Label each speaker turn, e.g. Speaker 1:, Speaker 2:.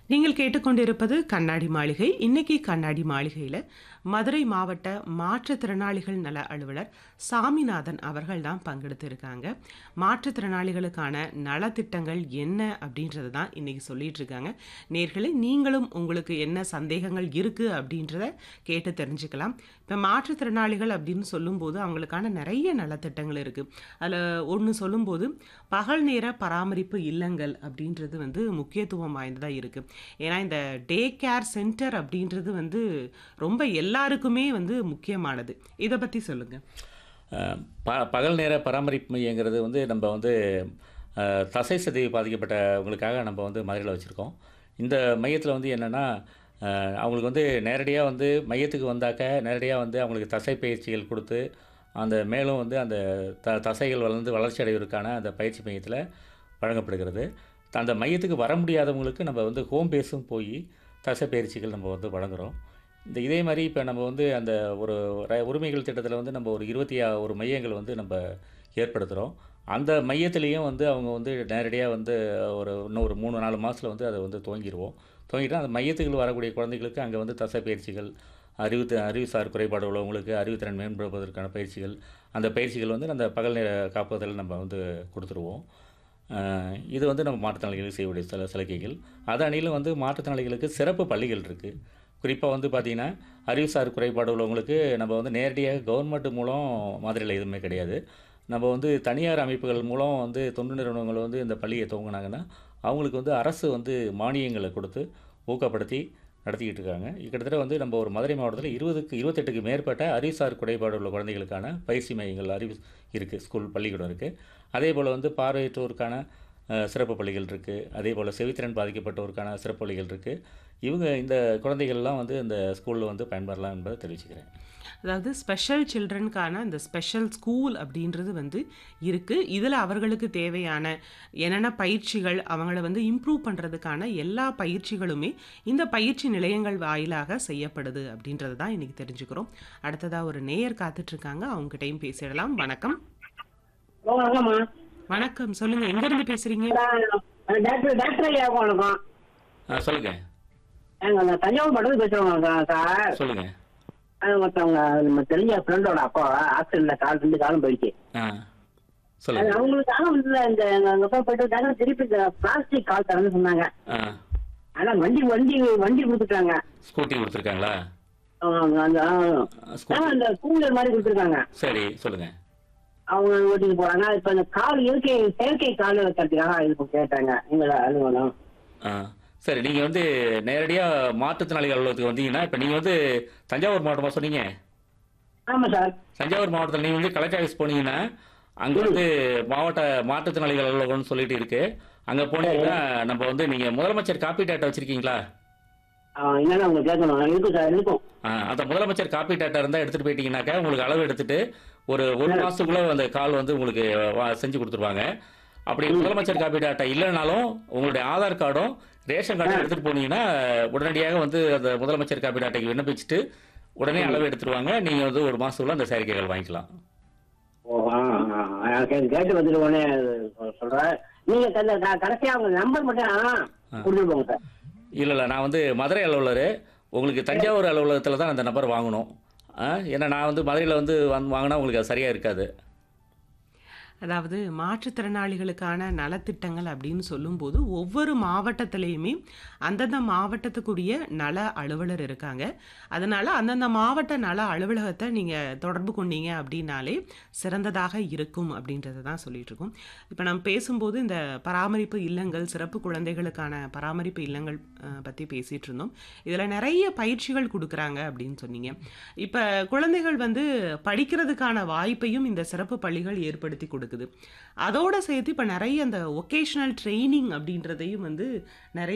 Speaker 1: நீங்கள் கேட்டுக்கொண்டிருப்பது கண்ணாடி மாளிகை இன்னைக்கு கண்ணாடி மாளிகையில் மதுரை மாவட்ட மாற்றுத்திறனாளிகள் நல அலுவலர் சாமிநாதன் அவர்கள் தான் பங்கெடுத்து இருக்காங்க மாற்றுத்திறனாளிகளுக்கான நலத்திட்டங்கள் என்ன அப்படின்றது தான் இன்னைக்கு சொல்லிட்டு இருக்காங்க நேர்களை நீங்களும் உங்களுக்கு என்ன சந்தேகங்கள் இருக்கு அப்படின்றத கேட்டு தெரிஞ்சுக்கலாம் இப்போ மாற்றுத்திறனாளிகள் அப்படின்னு சொல்லும்போது அவங்களுக்கான நிறைய நலத்திட்டங்கள் இருக்கு அதில் ஒன்று சொல்லும்போது பகல் நேர பராமரிப்பு இல்லங்கள் அப்படின்றது வந்து முக்கியத்துவம் வாய்ந்ததாக இருக்கு ஏன்னா இந்த டே கேர் சென்டர் அப்படின்றது வந்து ரொம்ப எல்லாருக்குமே வந்து முக்கியமானது இதை பற்றி சொல்லுங்கள்
Speaker 2: அஹ் ப பகல் நேர பராமரிப்பு மையங்கிறது வந்து நம்ம வந்து அஹ், தசை சதை பாதிக்கப்பட்டவங்களுக்காக நம்ம வந்து மதுரையில் வச்சுருக்கோம் இந்த மையத்தில் வந்து என்னென்னா அவங்களுக்கு வந்து நேரடியாக வந்து மையத்துக்கு வந்தாக்க நேரடியாக வந்து அவங்களுக்கு தசை பயிற்சிகள் கொடுத்து அந்த மேலும் வந்து அந்த த தசைகள் வளர்ந்து வளர்ச்சி அடைவதற்கான அந்த பயிற்சி மையத்தில் வழங்கப்படுகிறது அந்த மையத்துக்கு வர முடியாதவங்களுக்கு நம்ம வந்து ஹோம் பேஸும் போய் தசை பயிற்சிகள் நம்ம வந்து வழங்குகிறோம் இந்த இதே மாதிரி இப்போ நம்ம வந்து அந்த ஒரு ர- உரிமைகள் திட்டத்தில் வந்து நம்ம ஒரு இருபத்தி ஆ- ஒரு மையங்கள் வந்து நம்ம ஏற்படுத்துகிறோம் அந்த மையத்திலையும் வந்து அவங்க வந்து நேரடியாக வந்து ஒரு இன்னும் ஒரு மூணு நாலு மாதத்தில் வந்து அதை வந்து துவங்கிடுவோம் துவங்கிட்டு அந்த மையத்துக்கு வரக்கூடிய குழந்தைகளுக்கு அங்கே வந்து தசை பயிற்சிகள் அறிவு அறிவுசார் குறைபாடு உள்ளவங்களுக்கு அறிவுத்திறன் மேம்படுவதற்கான பயிற்சிகள் அந்த பயிற்சிகள் வந்து அந்த பகல் நேர காப்பகத்தில் நம்ம வந்து கொடுத்துருவோம் அஹ் இது வந்து நம்ம மாற்றுத்திறனாளிகளுக்கு செய்யக்கூடிய சில சலுகைகள் அது அணியில் வந்து மாற்றுத்திறனாளிகளுக்கு சிறப்பு பள்ளிகள் இருக்குது குறிப்பாக வந்து பார்த்திங்கன்னா அறிவுசார் குறைபாடு உள்ளவங்களுக்கு நம்ம வந்து நேரடியாக கவர்மெண்ட் மூலம் மாதிரியில் எதுவுமே கிடையாது நம்ம வந்து தனியார் அமைப்புகள் மூலம் வந்து தொண்டு நிறுவனங்கள் வந்து இந்த பள்ளியை துவங்கினாங்கன்னா அவங்களுக்கு வந்து அரசு வந்து மானியங்களை கொடுத்து ஊக்கப்படுத்தி நடத்திக்கிட்டு இருக்காங்க கிட்டத்தட்ட வந்து நம்ம ஒரு மதுரை மாவட்டத்தில் இருபதுக்கு இருபத்தெட்டுக்கு மேற்பட்ட அறிவுசார் குறைபாடு உள்ள குழந்தைகளுக்கான பயிற்சி மையங்கள் அறிவு இருக்குது ஸ்கூல் பள்ளிக்கூடம் இருக்குது அதே போல் வந்து பார்வையற்றோருக்கான அஹ், சிறப்பு பள்ளிகள் இருக்குது அதே போல் செவித்திறன் பாதிக்கப்பட்டோருக்கான சிறப்பு பள்ளிகள் இருக்குது இவங்க இந்த குழந்தைகள்லாம் வந்து இந்த ஸ்கூலில் வந்து பயன்பெறலாம் என்பதை தெரிவிச்சுக்கிறேன்
Speaker 1: அதாவது ஸ்பெஷல் சில்ட்ரனுக்கான அந்த ஸ்பெஷல் ஸ்கூல் அப்படின்றது வந்து இருக்குது இதில் அவர்களுக்கு தேவையான என்னென்ன பயிற்சிகள் அவங்கள வந்து இம்ப்ரூவ் பண்ணுறதுக்கான எல்லா பயிற்சிகளுமே இந்த பயிற்சி நிலையங்கள் வாயிலாக செய்யப்படுது அப்படின்றது தான் இன்றைக்கி தெரிஞ்சுக்கிறோம் அடுத்ததாக ஒரு நேயர் காத்துட்ருக்காங்க அவங்ககிட்டயும் பேசிடலாம் வணக்கம்
Speaker 3: ஓ, வணக்கம்மா
Speaker 1: வணக்கம் சொல்லுங்கள் எங்கேருந்து பேசுகிறீங்க
Speaker 3: நான் டாக்டர் டாக்டர் ஐயா வணக்கம்
Speaker 2: ஆ சொல்லுங்கள்
Speaker 3: நாங்கள் அந்த தஞ்சாவூர் மட்டும் பேசுகிறோங்க சார்
Speaker 2: சொல்லுங்கள்
Speaker 3: அது மற்றவங்க நம்ம தெரிஞ்ச ஃப்ரெண்டோட அப்பா ஆக்சிடென்ட்ல கால் ரெண்டு காலம் போயிடுச்சு
Speaker 2: ஆ
Speaker 3: அது
Speaker 2: சொல்லுங்கள்
Speaker 3: அவங்களுக்காக வந்து இந்த அங்க அப்பா போயிட்டு வந்தாங்க, திருப்பி இந்த பிளாஸ்டிக் கால் தரேன்னு சொன்னாங்க
Speaker 2: ஆ
Speaker 3: ஆனா வண்டி வண்டி வண்டி கொடுத்துட்டாங்க
Speaker 2: ஸ்கூட்டி கொடுத்துருக்காங்களா
Speaker 3: அவங்க அந்த ஆ,
Speaker 2: ஸ்கூட்டி
Speaker 3: அந்த கூலர் மாதிரி கொடுத்துருக்காங்க
Speaker 2: சரி சொல்லுங்கள்
Speaker 3: அவங்க ஓட்டிட்டு போறாங்க இப்ப இந்த கால் இயற்கை செயற்கை கால் வைக்கிறதுக்காக இது கேட்டாங்க எங்களோட அலுவலகம்
Speaker 2: ஆ சரி நீங்கள் வந்து நேரடியாக மாற்றுத்திறனாளிகள் அலுவலகத்துக்கு வந்தீங்கன்னா இப்போ நீங்கள் வந்து தஞ்சாவூர் மாவட்டமாக சொன்னீங்க
Speaker 3: ஆமா சார்
Speaker 2: தஞ்சாவூர் மாவட்டத்தில் நீங்கள் வந்து கலெக்டர் ஆஃபீஸ் போனீங்கன்னா அங்கே வந்து மாவட்ட மாற்றுத்திறனாளிகள் அலுவலகம்னு சொல்லிட்டு இருக்கு அங்கே போனீங்கன்னா நம்ம வந்து நீங்கள் முதலமைச்சர் காப்பி டேட்டா வச்சுருக்கீங்களா
Speaker 3: என்னன்னு அவங்க கேட்கணும் இருக்கும் சார் இருக்கும்
Speaker 2: அந்த முதலமைச்சர் காப்பி டேட்டா இருந்தால் எடுத்துகிட்டு போயிட்டீங்கன்னாக்கா உங்களுக்கு அளவு எடுத்துட்டு ஒரு ஒரு மாதத்துக்குள்ளே அந்த கால் வந்து உங்களுக்கு வா- செஞ்சு கொடுத்துருவாங்க அப்படி முதலமைச்சர் காப்பி டேட்டா இல்லைனாலும் உங்களுடைய ஆதார் கார்டும் ரேஷன் கார்டும் எடுத்துகிட்டு போனீங்கன்னா உடனடியாக வந்து அந்த முதலமைச்சர் காப்பி டேட்டாக்கு விண்ணப்பிச்சுட்டு உடனே அளவு எடுத்துருவாங்க நீங்கள் வந்து ஒரு மாதத்துக்குள்ள அந்த செயற்கைகள் வாங்கிக்கலாம்
Speaker 3: ஓ ஆ ஆ, ஆ, கேட்டு கேட்டு வந்துட்டு உடனே சொ- சொல்றேன் நீங்க க- க- கடைசியா அவங்க நம்பர் மட்டும் கொடுத்துட்டு போங்க சார்
Speaker 2: இல்லை இல்லை நான் வந்து மதுரை அலுவலர் உங்களுக்கு தஞ்சாவூர் அலுவலகத்தில் தான் அந்த நம்பர் வாங்கணும் ஆ, ஏன்னா நான் வந்து மதுரையில் வந்து வந்து வாங்கினா உங்களுக்கு அது சரியாக இருக்காது
Speaker 1: அதாவது மாற்றுத்திறனாளிகளுக்கான நலத்திட்டங்கள் அப்படின்னு சொல்லும்போது ஒவ்வொரு மாவட்டத்திலையுமே அந்தந்த மாவட்டத்துக்குரிய நல அலுவலர் இருக்காங்க அதனால் அந்தந்த மாவட்ட நல அலுவலகத்தை நீங்கள் தொடர்பு கொண்டீங்க அப்படின்னாலே சிறந்ததாக இருக்கும் அப்படின்றத தான் சொல்லிட்டு இருக்கோம் இப்போ நம்ம பேசும்போது இந்த பராமரிப்பு இல்லங்கள் சிறப்பு குழந்தைகளுக்கான பராமரிப்பு இல்லங்கள் அஹ், பற்றி பேசிகிட்டு இருந்தோம் இதில் நிறைய பயிற்சிகள் கொடுக்குறாங்க அப்படின்னு சொன்னீங்க இப்போ குழந்தைகள் வந்து படிக்கிறதுக்கான வாய்ப்பையும் இந்த சிறப்பு பள்ளிகள் ஏற்படுத்தி கொடுக்குது அதோட சேர்த்து இப்போ நிறைய அந்த ஒகேஷ்னல் ட்ரைனிங் அப்படின்றதையும் வந்து நிறைய